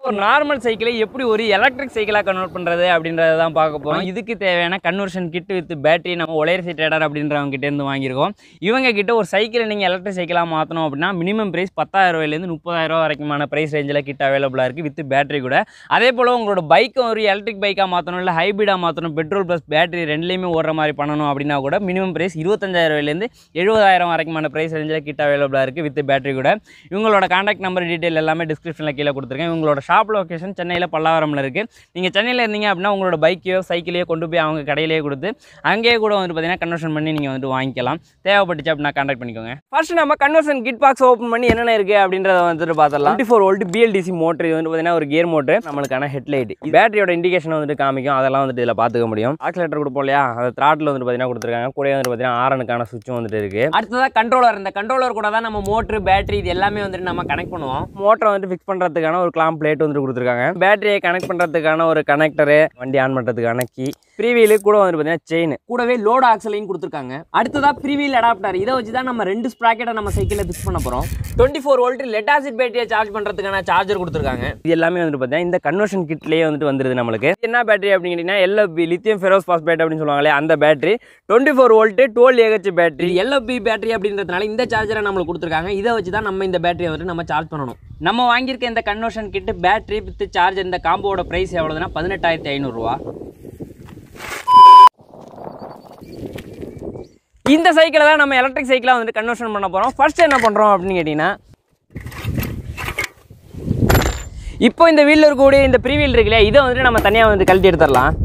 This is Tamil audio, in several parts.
ஒரு நார்மல் சைக்கிளை எப்படி ஒரு எலக்ட்ரிக் சைக்கிளாக கன்வெர்ட் பண்ணுறது அப்படின்றத தான் பார்க்க போகிறோம் இதுக்கு தேவையான கன்வர்ஷன் கிட் வித் பேட்டரி நம்ம ஒலையரசி ட்ரேடர் அப்படின்றவங்க கிட்ட இருந்து வாங்கியிருக்கோம் இவங்க கிட்ட ஒரு சைக்கிளை நீங்கள் எலக்ட்ரிக் சைக்கிளாக மாற்றணும் அப்படின்னா மினிமம் ப்ரைஸ் பத்தாயிரம் ரூபாயிலேருந்து முப்பதாயிரம் ரூபா வரைக்குமான ப்ரைஸ் ரேஞ்சில் கிட் அவைலபிளாக இருக்குது வித் பேட்டரி கூட அதே போல் உங்களோட பைக்கை ஒரு எலக்ட்ரிக் பைக்காக மாற்றணும் இல்லை ஹைப்ரிடாக மாற்றணும் பெட்ரோல் ப்ளஸ் பேட்டரி ரெண்டுலேயுமே ஓடுற மாதிரி பண்ணணும் அப்படின்னா கூட மினிமம் ப்ரைஸ் இருபத்தஞ்சாயிரம் ரூபாயிலேருந்து எழுபதாயிரம் வரைக்குமான ப்ரைஸ் ரேஞ்சில் கிட் அவைலபிளாக இருக்குது வித் பேட்டரி கூட இவங்களோட காண்டாக்ட் நம்பர் டீட்டெயில் எல்லாமே டிஸ்கிரிப்ஷனில் கீழே கொடுத்துருக்கேன் இவங்களோட ஷாப் லொகேஷன் சென்னையில் பல்லாவரமில் இருக்குது நீங்கள் சென்னையில் இருந்தீங்க அப்படின்னா உங்களோட பைக்கையோ சைக்கிளையோ கொண்டு போய் அவங்க கடையிலேயே கொடுத்து அங்கேயே கூட வந்து பார்த்தீங்கன்னா கன்வர்ஷன் பண்ணி நீங்கள் வந்து வாங்கிக்கலாம் தேவைப்பட்டுச்சு அப்படின்னா காண்டாக்ட் பண்ணிக்கோங்க ஃபர்ஸ்ட் நம்ம கன்வர்ஷன் கிட் பாக்ஸ் ஓப்பன் பண்ணி என்னென்ன இருக்குது அப்படின்றத வந்துட்டு பார்த்தலாம் twenty four volt BLDC motor இது வந்து பார்த்தீங்கன்னா ஒரு கியர் மோட்டர் நம்மளுக்கான ஹெட்லைட் பேட்டரியோட இண்டிகேஷன் வந்துட்டு காமிக்கும் அதெல்லாம் வந்துட்டு இதில் பார்த்துக்க முடியும் ஆக்சிலேட்டர் கொடுப்போம் இல்லையா அந்த த்ராட்டில் வந்து பார்த்தீங்கன்னா கொடுத்துருக்காங்க கூட வந்து பார்த்தீங்கன்னா ஆரனுக்கான சுவிட்சும் வந்துட்டு இருக்குது அடுத்ததாக கண்ட்ரோலர் இந்த கண்ட்ரோலர் கூட தான் நம்ம மோட்ரு பேட்டரி இது எல்லாமே வந்துட்டு நம்ம கனெக்ட் பண்ணுவோம் மோட்டரை வந்துட்டு ஃபிக்ஸ் பண்ணுறதுக்கான ஒரு கிளாம் பிளேட் வந்துட்டு கொடுத்துருக்காங்க பேட்டரியை கனெக்ட் பண்ணுறதுக்கான ஒரு கனெக்டரு வண்டி ஆன் பண்ணுறதுக்கான கீ ப்ரீவீலு கூட வந்து பார்த்தீங்கன்னா செயின் கூடவே லோட் ஆக்சலையும் கொடுத்துருக்காங்க அடுத்ததா ப்ரீவீல் அடாப்டர் இதை வச்சு தான் நம்ம ரெண்டு ஸ்ப்ராக்கெட்டை நம்ம சைக்கிளில் ஃபிக்ஸ் பண்ண போகிறோம் twenty four volt lead acid பேட்டரியை சார்ஜ் பண்ணுறதுக்கான சார்ஜர் கொடுத்துருக்காங்க இது எல்லாமே வந்துட்டு பார்த்தீங்கன்னா இந்த கன்வர்ஷன் கிட்லேயே வந்துட்டு வந்துருது நம்மளுக்கு இது என்ன பேட்டரி அப்படின்னு கேட்டிங்கன்னா எல்எஃபி லித்தியம் ஃபெரோஸ் பாஸ்பேட் அப்படின்னு சொல்லுவாங்களே அந்த battery twenty four volt twelve AH battery LFP battery அப்படின்றதுனால இந்த சார்ஜரை நம்மளுக்கு கொடுத்துருக்காங்க இதை வச்சு தான் நம்ம இந்த பேட்டரியை வந்துட்டு நம்ம சார்ஜ் பண்ணணும் நம்ம வாங்கியிருக்க இந்த conversion kit battery with charge இந்த காம்போட ப்ரைஸ் எவ்வளோதுன்னா பதினெட்டாயிரத்தி ஐநூறுரூவா இந்த சைக்கிளை தான் நம்ம எலக்ட்ரிக் சைக்கிளாக வந்துட்டு கன்வர்ஷன் பண்ண போகிறோம் ஃபர்ஸ்ட் என்ன பண்ணுறோம் அப்படின்னு கேட்டிங்கன்னா இப்போ இந்த வீலில் இருக்கக்கூடிய இந்த ப்ரீ வீல் இருக்கு இல்லையா இதை வந்துட்டு நம்ம தனியாக வந்து கழட்டி எடுத்துடலாம்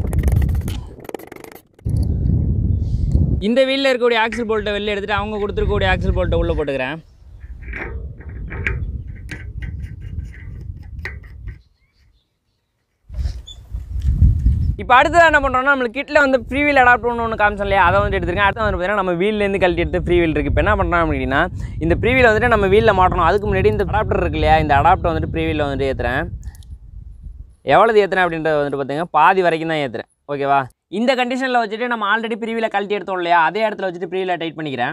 இந்த வீலில் இருக்கக்கூடிய ஆக்சில் போல்ட்டை வெளில எடுத்துட்டு அவங்க கொடுத்துருக்கக்கூடிய ஆக்சில் போல்ட்டை உள்ளே போட்டுக்கிறேன் இப்போ அடுத்தது என்ன பண்ணுறோம்னா நம்மளுக்கு கிட்டில் வந்து ஃப்ரீ வீல் அடாப்ட் பண்ணணும் ஒன்று காமிச்சோம் இல்லையா அதை வந்து எடுத்துருக்கேன் அடுத்து வந்து பார்த்தீங்கன்னா நம்ம வீல்லேருந்து கழட்டி எடுத்து ஃப்ரீ வீல் இருக்குது இப்போ என்ன பண்ணுறோம் அப்படின்னா இந்த ஃப்ரீ வீல் வந்துட்டு நம்ம வீலில் மாட்டணும் அதுக்கு முன்னாடி இந்த அடாப்டர் இருக்கு இல்லையா இந்த அடாப்டர் வந்துட்டு ஃப்ரீ வீலில் வந்துட்டு ஏற்றுறேன் எவ்வளவு ஏற்றுறேன் அப்படின்றத வந்துட்டு பார்த்தீங்கன்னா பாதி வரைக்கும் தான் ஏற்றுறேன் ஓகேவா இந்த கண்டிஷனில் வச்சுட்டு நம்ம ஆல்ரெடி ப்ரீவியில் கழட்டி எடுத்தோம் இல்லையா அதே இடத்துல வச்சுட்டு ப்ரீவியில் டைட் பண்ணிக்கிறேன்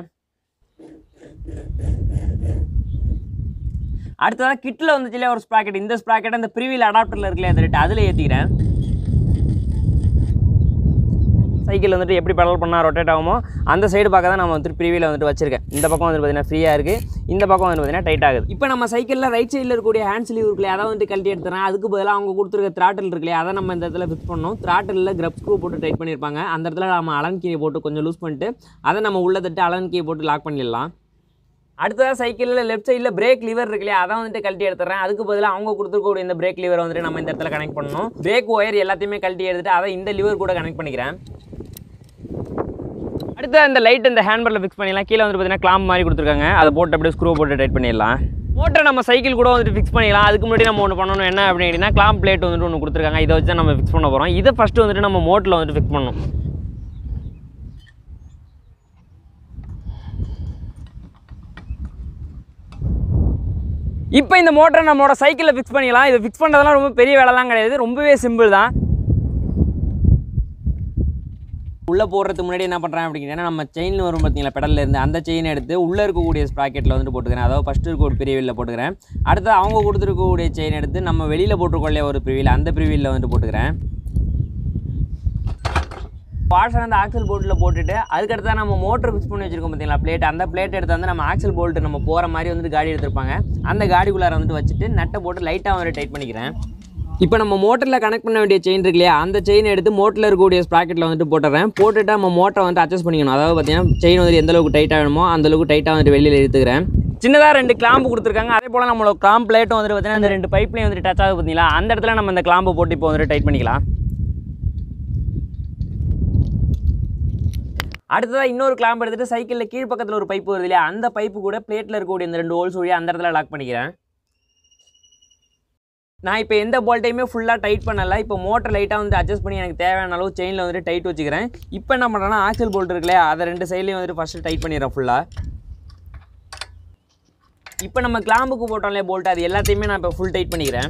அடுத்ததாக கிட்டில் வந்துச்சு இல்லையா ஒரு ஸ்ப்ராக்கெட் இந்த ஸ்ப்ராக்கெட் அந்த ப்ரீவியில் அடாப்டரில் இருக்குல்லையா அது அதில் ஏற்றிக்கிறேன் சைக்கிள் வந்துட்டு எப்படி பெடல் பண்ணால் ரொட்டேட் ஆகுமோ அந்த சைடு பார்க்க தான் நம்ம வந்துட்டு ப்ரீவியில் வந்துட்டு வச்சிருக்கேன் இந்த பக்கம் வந்து பார்த்தீங்கன்னா ஃப்ரீயாக இருக்குது இந்த பக்கம் வந்து பார்த்தீங்கன்னா டைட் ஆகுது இப்போ நம்ம சைக்கிளில் ரைட் சைடில் இருக்கக்கூடிய ஹேண்ட் ஸ்லீவ் இருக்குல்லையே அதை வந்து கழட்டி எடுத்துறேன் அதுக்கு பதிலாக அவங்க கொடுத்துருக்க த்ராட்டில் இருக்குல்லையா அதை நம்ம இந்த இடத்துல ஃபிக்ஸ் பண்ணணும் த்ராட்டிலில் கிரப் ஸ்க்ரூ போட்டு டைட் பண்ணியிருப்பாங்க அந்த இடத்துல நம்ம அலன் கீயை போட்டு கொஞ்சம் லூஸ் பண்ணிட்டு அதை நம்ம உள்ள தட்டு அலன் கீயை போட்டு லாக் பண்ணிடலாம் அடுத்ததாக சைக்கிளில் லெஃப்ட் சைடில் பிரேக் லிவர் இருக்கு இல்லையா அதை வந்துட்டு கழட்டி எடுத்துறேன் அதுக்கு பதிலாக அவங்க கொடுத்துருக்கக்கூடிய இந்த பிரேக் லிவர் வந்துட்டு நம்ம இந்த இடத்துல கனெக்ட் பண்ணணும் பிரேக் ஒயர் எல்லாத்தையுமே கழட்டி எடுத்துட்டு அதை இந்த லிவர் கூட கனெக்ட் பண்ணிக்கிறேன் அடுத்து அந்த லைட் இந்த ஹேண்ட்பரில் ஃபிக்ஸ் பண்ணிடலாம் கீழே வந்து பார்த்தீங்கன்னா கிளாம்ப் மாதிரி கொடுத்துருக்காங்க அதை போட்டு அப்படியே ஸ்க்ரூ போட்டு டைட் பண்ணிடலாம் மோட்டரை நம்ம சைக்கிள் கூட வந்துட்டு ஃபிக்ஸ் பண்ணிடலாம் அதுக்கு முன்னாடி நம்ம ஒன்று பண்ணணும் என்ன அப்படின்னு கேட்டிங்கன்னா கிளாம்ப் பிளேட் வந்துட்டு ஒன்று கொடுத்துருக்காங்க இதை வச்சு தான் நம்ம ஃபிக்ஸ் பண்ண போகிறோம் இதை ஃபஸ்ட்டு வந்துட்டு நம்ம மோட்டில் வந்துட்டு ஃபிக்ஸ் பண்ணணும் இப்போ இந்த மோட்டரை நம்மளோட சைக்கிளில் ஃபிக்ஸ் பண்ணிடலாம் இதை ஃபிக்ஸ் பண்ணுறதுலாம் ரொம்ப பெரிய வேலைலாம் கிடையாது ரொம்பவே சிம்பிள் தான் உள்ளே போடுறதுக்கு முன்னாடி என்ன பண்ணுறேன் அப்படிங்கன்னா நம்ம செயின் வரும் பார்த்தீங்களா பெடலில் இருந்து அந்த செயின் எடுத்து உள்ளே இருக்கக்கூடிய ஸ்ப்ராக்கெட்டில் வந்துட்டு போட்டுக்கிறேன் அதாவது ஃபஸ்ட்டு இருக்க ஒரு பிரிவியில் போட்டுக்கிறேன் அடுத்து அவங்க கொடுத்துருக்கக்கூடிய செயின் எடுத்து நம்ம வெளியில் போட்டிருக்கோம் இல்லையா ஒரு பிரிவில் அந்த பிரிவியில் வந்துட்டு போட்டுக்கிறேன் வாஷர் அந்த ஆக்சல் போல்ட்டில் போட்டுட்டு அதுக்கடுத்து தான் நம்ம மோட்டர் ஃபிக்ஸ் பண்ணி வச்சிருக்கோம் பார்த்தீங்களா பிளேட் அந்த பிளேட் எடுத்து வந்து நம்ம ஆக்சல் போல்ட் நம்ம போகிற மாதிரி வந்துட்டு காடி எடுத்திருப்பாங்க அந்த காடிக்குள்ளார வந்துட்டு வச்சுட்டு நட்டை போட்டு லைட்டாக வந்து டைட் பண்ணிக்கிறேன் இப்போ நம்ம மோட்டரில் கனெக்ட் பண்ண வேண்டிய செயின் இருக்கு இல்லையா அந்த செயின் எடுத்து மோட்டரில் இருக்கக்கூடிய ஸ்ப்ராக்கெட்டில் வந்துட்டு போட்டுறேன் போட்டுட்டு நம்ம மோட்டரை வந்துட்டு அட்ஜஸ்ட் பண்ணிக்கணும் அதாவது பார்த்தீங்கன்னா செயின் வந்து எந்த அளவுக்கு டைட்டாக வேணுமோ அந்த அளவுக்கு டைட்டாக வந்துட்டு வெளியில் எடுத்துக்கிறேன் சின்னதாக ரெண்டு கிளாம்பு கொடுத்துருக்காங்க அதே போல் நம்மளோட கிளாம்ப் பிளேட்டும் வந்துட்டு பார்த்தீங்கன்னா இந்த ரெண்டு பைப்லையும் வந்துட்டு டச் ஆகுது பார்த்தீங்களா அந்த இடத்துல நம்ம இந்த கிளாம்பு போட்டு இப்போ வந்துட்டு டைட் பண்ணிக்கலாம் அடுத்ததாக இன்னொரு கிளாம்ப் எடுத்துட்டு சைக்கிளில் கீழ் பக்கத்தில் ஒரு பைப்பு வருது இல்லையா அந்த பைப்பு கூட பிளேட்டில் இருக்கக்கூடிய இந்த ரெண்டு ஹோல்ஸ் வழியாக அந்த இடத்துல லாக் பண்ணிக்கிறேன் நான் இப்போ எந்த போல்ட்டையுமே ஃபுல்லாக டைட் பண்ணல இப்போ மோட்டர் லைட்டாக வந்து அட்ஜஸ்ட் பண்ணி எனக்கு தேவையான அளவு செயினில் வந்துட்டு டைட் வச்சுக்கிறேன் இப்போ என்ன பண்ணுறேன்னா ஆக்சல் போல்ட் இருக்குல்லையா அதை ரெண்டு சைட்லேயும் வந்துட்டு ஃபஸ்ட்டு டைட் பண்ணிடுறேன் ஃபுல்லாக இப்போ நம்ம கிளாம்புக்கு போட்டோம் இல்லையா போல்ட் அது எல்லாத்தையுமே நான் இப்போ ஃபுல் டைட் பண்ணிக்கிறேன்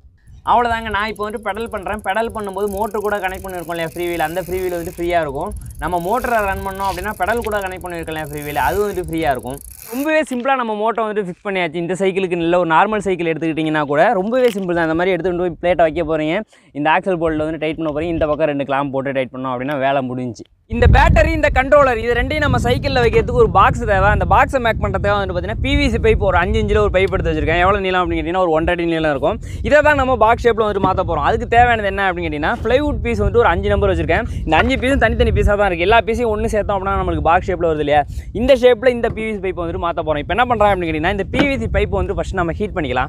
அவ்வளோதாங்க நான் இப்போ வந்துட்டு பெடல் பண்ணுறேன் பெடல் பண்ணும்போது மோட்டர் கூட கனெக்ட் பண்ணியிருக்கோம் இல்லையா ஃப்ரீ வீல் அந்த ஃப்ரீ வீல் வந்துட்டு ஃப்ரீயாக இருக்கும் நம்ம மோட்டரை ரன் பண்ணோம் அப்படின்னா பெடல் கூட கனெக்ட் பண்ணியிருக்கலாம் ஃப்ரீவேல அது வந்துட்டு ஃப்ரீயாக இருக்கும் ரொம்பவே சிம்பிளாக நம்ம மோட்டை வந்துட்டு ஃபிக்ஸ் பண்ணியாச்சு இந்த சைக்கிளுக்கு நல்ல ஒரு நார்மல் சைக்கிள் எடுத்துக்கிட்டிங்கன்னா கூட ரொம்பவே சிம்பிள் தான் இந்த மாதிரி எடுத்துகிட்டு போய் பிளேட்டை வைக்க போகிறீங்க இந்த ஆக்சல் போல்ட்டில் வந்து டைட் பண்ண போகிறீங்க இந்த பக்கம் ரெண்டு கிளாம் போட்டு டைட் பண்ணோம் அப்படின்னா வேலை முடிஞ்சு இந்த பேட்டரி இந்த கண்ட்ரோலர் இது ரெண்டையும் நம்ம சைக்கிளில் வைக்கிறதுக்கு ஒரு பாக்ஸ் தேவை அந்த பாக்ஸை மேக் பண்ணுறதுக்காக வந்து பார்த்தீங்கன்னா பிவிசி பைப் ஒரு அஞ்சு இன்ச்சில் ஒரு பைப் எடுத்து வச்சிருக்கேன் எவ்வளோ நீளம் அப்படின்னு கேட்டிங்கன்னா ஒரு ஒன்றரை அடி நீளம் இருக்கும் இதை தான் நம்ம பாக்ஸ் ஷேப்பில் வந்துட்டு மாற்ற போகிறோம் அதுக்கு தேவையானது என்ன அப்படின்னு கேட்டிங்கன்னா ப்ளைவுட் பீஸ் வந்துட்டு ஒரு அஞ்சு நம்பர் வச்சிருக்கேன் இந்த அஞ்சு பீஸும் தனித்தனி பீஸாக தான் இருக்குது எல்லா பீஸையும் ஒன்று சேர்த்தோம் அப்படின்னா நம்மளுக்கு பாக்ஸ் ஷேப்பில் வருது இல்லையா இந்த ஷேப்பில் இந்த பிவிசி பைப் வந்துட்டு மாற்ற போகிறோம் இப்போ என்ன பண்ணுறோம் அப்படின்னு கேட்டிங்கன்னா இந்த பிவிசி பைப் வந்துட்டு ஃபஸ்ட் நம்ம ஹீட் பண்ணிக்கலாம்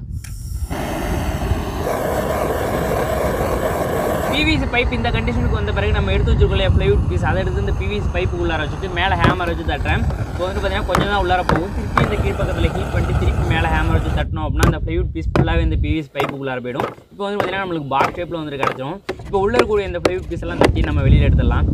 பிவிசி பைப் இந்த கண்டிஷனுக்கு வந்த பிறகு நம்ம எடுத்து வச்சுருக்கோம் ப்ளைவுட் பீஸ் அதை எடுத்து இந்த பிவிசி பைப்பு உள்ளார வச்சுட்டு மேலே ஹேமர் வச்சு தட்டுறேன் இப்போ வந்து பார்த்தீங்கன்னா கொஞ்சம் தான் உள்ளார போகும் திருப்பி இந்த கீழ்ப்பக்கத்தில் ஹீட் பண்ணிட்டு திருப்பி மேலே ஹேமர் வச்சு தட்டணும் அப்படின்னா அந்த ப்ளைவுட் பீஸ் ஃபுல்லாகவே இந்த பிவிசி பைப்பு உள்ளார போயிடும் இப்போ வந்து பார்த்தீங்கன்னா நம்மளுக்கு பாக்ஸ் ஷேப்பில் வந்து கிடச்சிரும் இப்போ உள்ள இருக்கக்கூடிய இந்த ப்ளைவுட் பீஸ் எல்லாம் தட்டி நம்ம வெளியில் எடுத்துடலாம்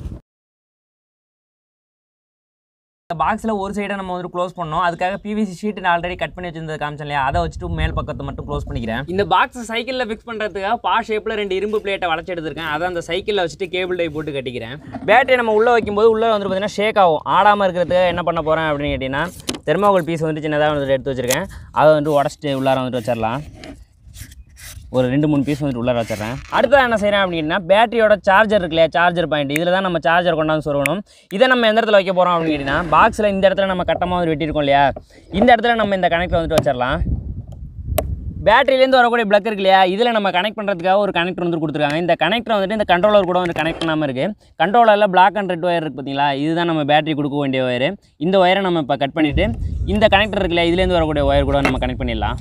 இந்த பாக்ஸில் ஒரு சைடை நம்ம வந்து க்ளோஸ் பண்ணோம் அதுக்காக பிவிசி ஷீட் நான் ஆல்ரெடி கட் பண்ணி வச்சிருந்தது காமிச்சேன் இல்லையா அதை வச்சுட்டு மேல் பக்கத்தை மட்டும் க்ளோஸ் பண்ணிக்கிறேன் இந்த பாக்ஸ் சைக்கிளில் ஃபிக்ஸ் பண்ணுறதுக்காக பா ஷேப்பில் ரெண்டு இரும்பு பிளேட்டை வளைச்சி எடுத்திருக்கேன் அதை அந்த சைக்கிளில் வச்சுட்டு கேபிள் டை போட்டு கட்டிக்கிறேன் பேட்டரி நம்ம உள்ளே வைக்கும்போது உள்ளே வந்து பார்த்தீங்கன்னா ஷேக் ஆகும் ஆடாமல் இருக்கிறதுக்கு என்ன பண்ண போகிறேன் அப்படின்னு கேட்டிங்கன்னா தெர்மாகோல் பீஸ் வந்துட்டு சின்னதாக வந்துட்டு எடுத்து வச்சிருக்கேன் அதை வந்துட்டு உடச்சிட்டு உள்ளார வந்துட்டு வச்சிடலாம் ஒரு ரெண்டு மூணு பீஸ் வந்துட்டு உள்ளார வச்சிடுறேன் அடுத்தது என்ன செய்கிறேன் அப்படின்னா பேட்டரியோட சார்ஜர் இருக்கு இல்லையா சார்ஜர் பாயிண்ட் இதில் தான் நம்ம சார்ஜர் கொண்டாந்து சொல்லணும் இதை நம்ம எந்த இடத்துல வைக்க போகிறோம் அப்படின்னு கேட்டிங்கன்னா பாக்ஸில் இந்த இடத்துல நம்ம கட்டமாக வந்து வெட்டியிருக்கோம் இல்லையா இந்த இடத்துல நம்ம இந்த கனெக்டர் வந்துட்டு வச்சிடலாம் பேட்டரியிலேருந்து வரக்கூடிய பிளக் இருக்கு இல்லையா இதில் நம்ம கனெக்ட் பண்ணுறதுக்காக ஒரு கனெக்டர் வந்து கொடுத்துருக்காங்க இந்த கனெக்டர் வந்துட்டு இந்த கண்ட்ரோலர் கூட வந்து கனெக்ட் பண்ணாமல் இருக்குது கண்ட்ரோலரில் பிளாக் அண்ட் ரெட் ஒயர் இருக்குது பார்த்தீங்களா இதுதான் நம்ம பேட்டரி கொடுக்க வேண்டிய ஒயர் இந்த ஒயரை நம்ம இப்போ கட் பண்ணிவிட்டு இந்த கனெக்டர் இருக்கு இல்லையா இதுலேருந்து வரக்கூடிய ஒயர் கூட நம்ம கனெக்ட் பண்ணிடலாம்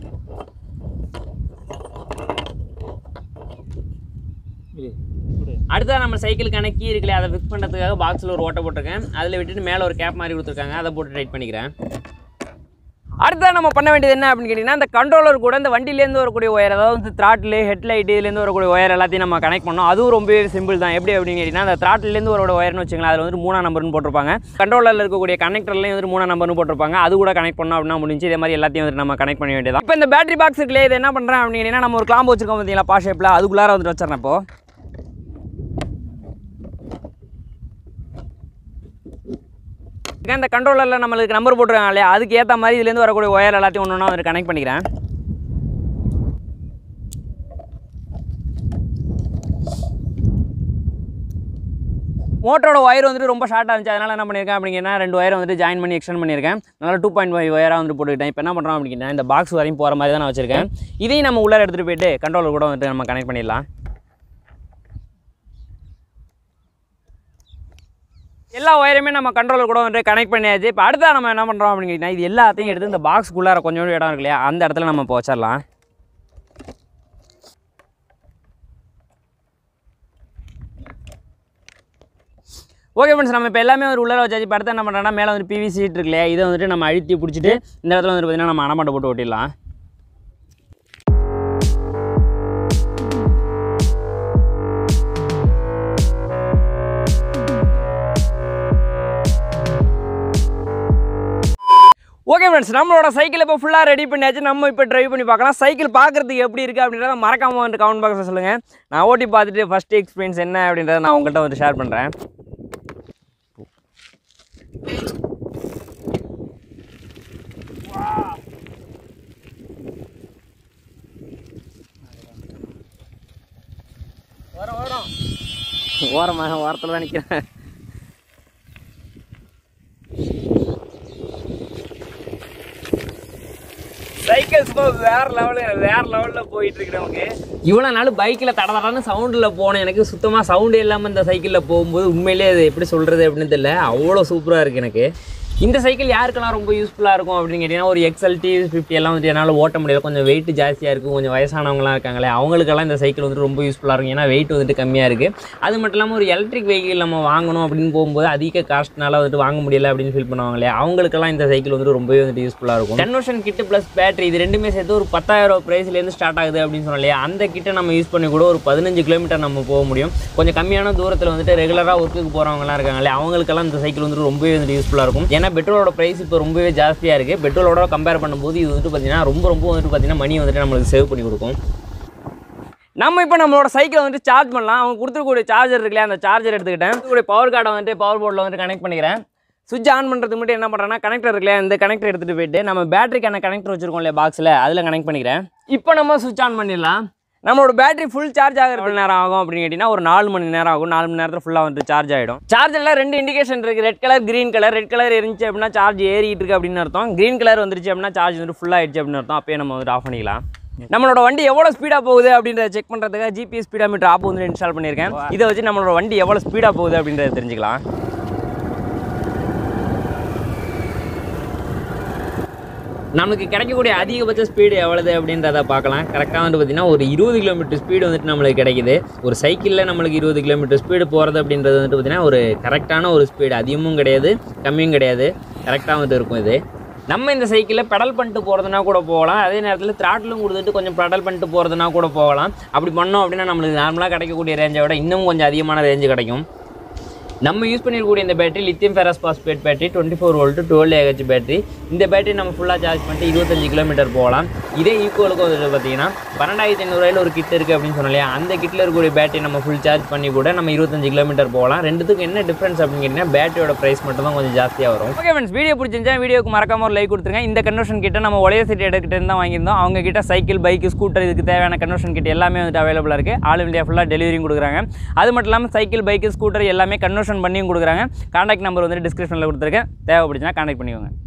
அடுத்தது நம்ம சைக்கிளுக்கான கீ இருக்குல்ல அதை ஃபிக்ஸ் பண்ணுறதுக்காக பாக்ஸில் ஒரு ஓட்டை போட்டிருக்கேன் அதில் விட்டுட்டு மேலே ஒரு கேப் மாதிரி கொடுத்துருக்காங்க அதை போட்டு டைட் பண்ணிக்கிறேன் அடுத்தது நம்ம பண்ண வேண்டியது என்ன அப்படின்னு கேட்டிங்கன்னா இந்த கண்ட்ரோலர் கூட இந்த வண்டியிலேருந்து வரக்கூடிய ஒயர் அதாவது வந்து த்ராட்டில் ஹெட்லைட் இதுலேருந்து வரக்கூடிய ஒயர் எல்லாத்தையும் நம்ம கனெக்ட் பண்ணோம் அதுவும் ரொம்பவே சிம்பிள் தான் எப்படி அப்படின்னு கேட்டிங்கன்னா அந்த த்ராட்டிலேருந்து வரக்கூடிய ஒயர்னு வச்சுக்கலாம் அதில் வந்து மூணாம் நம்பர்னு போட்டிருப்பாங்க கண்ட்ரோலரில் இருக்கக்கூடிய கனெக்டர்லையும் வந்து மூணாம் நம்பர்னு போட்டிருப்பாங்க அது கூட கனெக்ட் பண்ணோம் அப்படின்னா முடிஞ்சு இதே மாதிரி எல்லாத்தையும் வந்து நம்ம கனெக்ட் பண்ண வேண்டியது இப்போ இந்த பேட்டரி பாக்ஸ் இருக்குல்லையே இது என்ன பண்ணுறேன் அப்படின்னு கேட்டிங்கன்னா நம்ம ஒரு கிளாம்பு வச்சிருக்கோம் பார்த்தீங்களா பா ஷேப்பில் அதுக்குள்ளார வந்துட்டு வச்சிடறேன் இப்போ இந்த கண்ட்ரோலரில் நம்மளுக்கு நம்பர் போட்டுருக்காங்க இல்லையா அதுக்கு ஏற்ற மாதிரி இதுலேருந்து வரக்கூடிய ஒயர் எல்லாத்தையும் ஒன்று ஒன்றா வந்து கனெக்ட் பண்ணிக்கிறேன் மோட்டரோட ஒயர் வந்துட்டு ரொம்ப ஷார்ட்டாக இருந்துச்சு அதனால் என்ன பண்ணியிருக்கேன் அப்படிங்கன்னா ரெண்டு ஒயரை வந்துட்டு ஜாயின் பண்ணி எக்ஸ்டெண்ட் பண்ணியிருக்கேன் அதனால் டூ பாயிண்ட் ஃபைவ் ஒயராக வந்துட்டு போட்டுக்கிட்டேன் இப்போ என்ன பண்ணுறோம் அப்படின்னா இந்த பாக்ஸ் வரையும் போகிற மாதிரி தான் நான் வச்சிருக்கேன் இதையும் நம்ம உள்ளே எடுத்துகிட்டு போயிட்டு கண்ட்ரோலர் கூட வந்துட்டு நம்ம கனெக்ட் பண்ணிடலாம் எல்லா ஒயருமே நம்ம கண்ட்ரோலர் கூட வந்துட்டு கனெக்ட் பண்ணியாச்சு இப்போ அடுத்தா நம்ம என்ன பண்ணுறோம் அப்படின்னு கேட்டிங்கன்னா இது எல்லாத்தையும் எடுத்து இந்த பாக்ஸ்க்குள்ளார கொஞ்சோண்டு இடம் இருக்கு இல்லையா அந்த இடத்துல நம்ம இப்போ வச்சிடலாம் ஓகே ஃப்ரெண்ட்ஸ் நம்ம இப்போ எல்லாமே ஒரு உள்ளார வச்சாச்சு இப்போ அடுத்து என்ன பண்ணுறோம்னா மேலே வந்து பிவி சீட் இருக்கு இல்லையா இதை வந்துட்டு நம்ம அழுத்தி பிடிச்சிட்டு இந்த இடத்துல வந்து பார்த்தீங்கன்னா நம்ம அணமாட்டை போட்டு ஓட்டிடலாம் ஓகே ஃப்ரெண்ட்ஸ் நம்மளோட சைக்கிள் இப்போ ஃபுல்லாக ரெடி பண்ணியாச்சு நம்ம இப்போ ட்ரைவ் பண்ணி பார்க்கலாம் சைக்கிள் பார்க்குறதுக்கு எப்படி இருக்குது அப்படின்றத மறக்காம வந்து கமெண்ட் பாக்ஸில் சொல்லுங்கள் நான் ஓட்டி பார்த்துட்டு ஃபஸ்ட் எக்ஸ்பீரியன்ஸ் என்ன அப்படின்றத நான் உங்கள்கிட்ட வந்து ஷேர் பண்ணுறேன் வரோம் வரோம் ஓரமாக ஓரத்தில் தான் நிற்கிறேன் சைக்கிள் சும்மா வேற லெவலு வேற லெவலில் போயிட்டு இருக்கு நமக்கு இவ்வளோ நாள் பைக்கில் தட தடன்னு சவுண்டில் போனேன் எனக்கு சுத்தமாக சவுண்டு இல்லாமல் இந்த சைக்கிளில் போகும்போது உண்மையிலேயே அது எப்படி சொல்கிறது அப்படின்னு தெரியல அவ்வளோ சூப்பராக இருக்குது எனக்கு இந்த சைக்கிள் யாருக்கெல்லாம் ரொம்ப யூஸ்ஃபுல்லாக இருக்கும் அப்படின்னு கேட்டிங்கன்னா ஒரு எக்ஸ்எல்டி ஃபிஃப்டி எல்லாம் வந்து என்னால் ஓட்ட முடியல கொஞ்சம் வெயிட் ஜாஸ்தியாக இருக்கும் கொஞ்சம் வயசானவங்களாம் இருக்காங்களே அவங்களுக்கெல்லாம் இந்த சைக்கிள் வந்துட்டு ரொம்ப யூஸ்ஃபுல்லாக இருக்கும் ஏன்னா வெயிட் வந்துட்டு கம்மியாக இருக்குது அது மட்டும் இல்லாமல் ஒரு எலக்ட்ரிக் வெஹிக்கிள் நம்ம வாங்கணும் அப்படின்னு போகும்போது அதிக காஸ்ட்னால வந்துட்டு வாங்க முடியல அப்படின்னு ஃபீல் பண்ணுவாங்க இல்லையா அவங்களுக்கெல்லாம் இந்த சைக்கிள் வந்துட்டு ரொம்பவே வந்துட்டு யூஸ்ஃபுல்லாக இருக்கும் கன்வர்ஷன் கிட்டு ப்ளஸ் பேட்டரி இது ரெண்டுமே சேர்த்து ஒரு பத்தாயிரம் ப்ரைஸ்லேருந்து ஸ்டார்ட் ஆகுது அப்படின்னு சொன்னோம் இல்லையா அந்த கிட்ட நம்ம யூஸ் பண்ணி கூட ஒரு பதினஞ்சு கிலோமீட்டர் நம்ம போக முடியும் கொஞ்சம் கம்மியான தூரத்தில் வந்துட்டு ரெகுலராக ஒர்க்குக்கு போகிறவங்கலாம் இருக்காங்களே அவங்களுக்கெல்லாம் இந்த சைக்கிள் வந்துட்டு ரொம்பவே வந்துட்டு யூஸ்ஃபுல்லாக இருக்கும் ஏன்னா பெட்ரோலோட ப்ரைஸ் இப்போ ரொம்பவே ஜாஸ்தியாக இருக்குது பெட்ரோலோட கம்பேர் பண்ணும்போது இது வந்துட்டு பார்த்தீங்கன்னா ரொம்ப ரொம்ப வந்துட்டு பார்த்தீங்கன்னா மணி வந்துட்டு நம்மளுக்கு சேவ் பண்ணி கொடுக்கும் நம்ம இப்போ நம்மளோட சைக்கிளை வந்துட்டு சார்ஜ் பண்ணலாம் அவங்க கொடுத்துருக்கூடிய சார்ஜர் இருக்குல்லையா அந்த சார்ஜர் எடுத்துக்கிட்டேன் கொடுத்துக்கூடிய பவர் கார்டை வந்துட்டு பவர் போர்டில் வந்துட்டு கனெக்ட் பண்ணிக்கிறேன் சுவிட்ச் ஆன் பண்ணுறதுக்கு மட்டும் என்ன பண்ணுறேன்னா கனெக்டர் இருக்குல்லையா இந்த கனெக்டர் எடுத்துகிட்டு போயிட்டு நம்ம பேட்டரிக்கான கனெக்டர் வச்சிருக்கோம் இல்லையா பாக்ஸில் அதில் கனெக்ட் பண்ணிக்கிறேன் இப்போ நம்ம சுவிட்ச் ஆன் பண்ணிடலாம் நம்மளோட பேட்டரி ஃபுல் சார்ஜ் ஆகிற எவ்வளோ நேரம் ஆகும் அப்படின்னு கேட்டிங்கன்னா ஒரு நாலு மணி நேரம் ஆகும் நாலு மணி நேரத்தில் ஃபுல்லாக வந்துட்டு சார்ஜ் ஆகிடும் சார்ஜரில் ரெண்டு இண்டிகேஷன் இருக்குது red colour green colour red colour இருந்துச்சு அப்படின்னா சார்ஜ் ஏறிட்டு இருக்கு அப்படின்னு அர்த்தம் க்ரீன் கலர் வந்துருச்சு அப்படின்னா சார்ஜ் வந்துட்டு ஃபுல்லாக ஆயிடுச்சு அப்படின்னு அர்த்தம் அப்பயே நம்ம வந்துட்டு ஆஃப் பண்ணிக்கலாம் நம்மளோட வண்டி எவ்வளோ ஸ்பீடாக போகுது அப்படின்றத செக் பண்ணுறதுக்காக ஜிபிஎஸ் ஸ்பீடாமீட்டர் ஆப் வந்து இன்ஸ்டால் பண்ணியிருக்கேன் இதை வச்சு நம்மளோட வண்டி எவ்வளோ ஸ்பீடாக போகுது அப்படின்றத தெரிஞ்சுக்கலாம் நமக்கு கிடைக்கக்கூடிய அதிகபட்ச ஸ்பீடு எவ்வளவு அப்படின்றத பார்க்கலாம் கரெக்டாக வந்து பார்த்தீங்கன்னா ஒரு இருபது கிலோமீட்டர் ஸ்பீடு வந்துட்டு நம்மளுக்கு கிடைக்குது ஒரு சைக்கிளில் நம்மளுக்கு இருபது கிலோமீட்டர் ஸ்பீடு போகிறது அப்படின்றது வந்துட்டு பார்த்தீங்கன்னா ஒரு கரெக்டான ஒரு ஸ்பீடு அதிகமும் கிடையாது கம்மியும் கிடையாது கரெக்டாக வந்துட்டு இருக்கும் இது நம்ம இந்த சைக்கிளில் பெடல் பண்ணிட்டு போகிறதுனா கூட போகலாம் அதே நேரத்தில் த்ராட்டிலும் கொடுத்துட்டு கொஞ்சம் பெடல் பண்ணிட்டு போகிறதுனா கூட போகலாம் அப்படி பண்ணோம் அப்படின்னா நம்மளுக்கு நார்மலாக கிடைக்கக்கூடிய ரேஞ்சை விட இன்னும் கொஞ்சம் அதிகமான ரேஞ்சு கிடைக்கும் நம்ம யூஸ் பண்ணிருக்கக்கூடிய இந்த battery lithium ferrous phosphate battery twenty four volt twelve AH battery இந்த பேட்டரி நம்ம ஃபுல்லாக சார்ஜ் பண்ணிட்டு இருபத்தஞ்சு கிலோமீட்டர் போகலாம் இதே ஈக்குவலுக்கு வந்துட்டு பார்த்தீங்கன்னா பன்னெண்டாயிரத்தி ஐநூறுவாயில் ஒரு கிட் இருக்குது அப்படின்னு சொன்னோம் இல்லையா அந்த கிட்டில் இருக்கக்கூடிய பேட்டரி நம்ம ஃபுல் சார்ஜ் பண்ணி கூட நம்ம இருபத்தஞ்சு கிலோமீட்டர் போகலாம் ரெண்டுத்துக்கும் என்ன டிஃப்ரென்ஸ் அப்படின்னு கேட்டிங்கன்னா பேட்டரியோட ப்ரைஸ் மட்டும் தான் கொஞ்சம் ஜாஸ்தியாக வரும் ஓகே ஃப்ரெண்ட்ஸ் வீடியோ பிடிச்சிருந்தா வீடியோக்கு மறக்காம ஒரு லைக் கொடுத்துருங்க இந்த கன்வர்ஷன் கிட்ட நம்ம ஒலைய சிட்டி எடுக்கிட்டு தான் வாங்கியிருந்தோம் அவங்க கிட்ட சைக்கிள் பைக் ஸ்கூட்டர் இதுக்கு தேவையான கன்வர்ஷன் கிட் எல்லாமே வந்துட்டு அவைலபிளாக இருக்குது ஆல் இந்தியா ஃபுல்லாக டெலிவரியும் கொடுக்குறாங்க அது மட்டும் இல்லாமல் சைக்கிள் பைக் ஸ்கூட்டர் எல்லாமே கன்வர்ஷன் பண்ணியும் கொடுக்குறாங்க கான்டாக்ட் நம்பர் வந்து டிஸ்கிரிப்ஷனில் கொடுத்துருக்கேன் தேவைப்படுச்சுன்னா கான்டாக்ட் பண்ணிக்கோங்க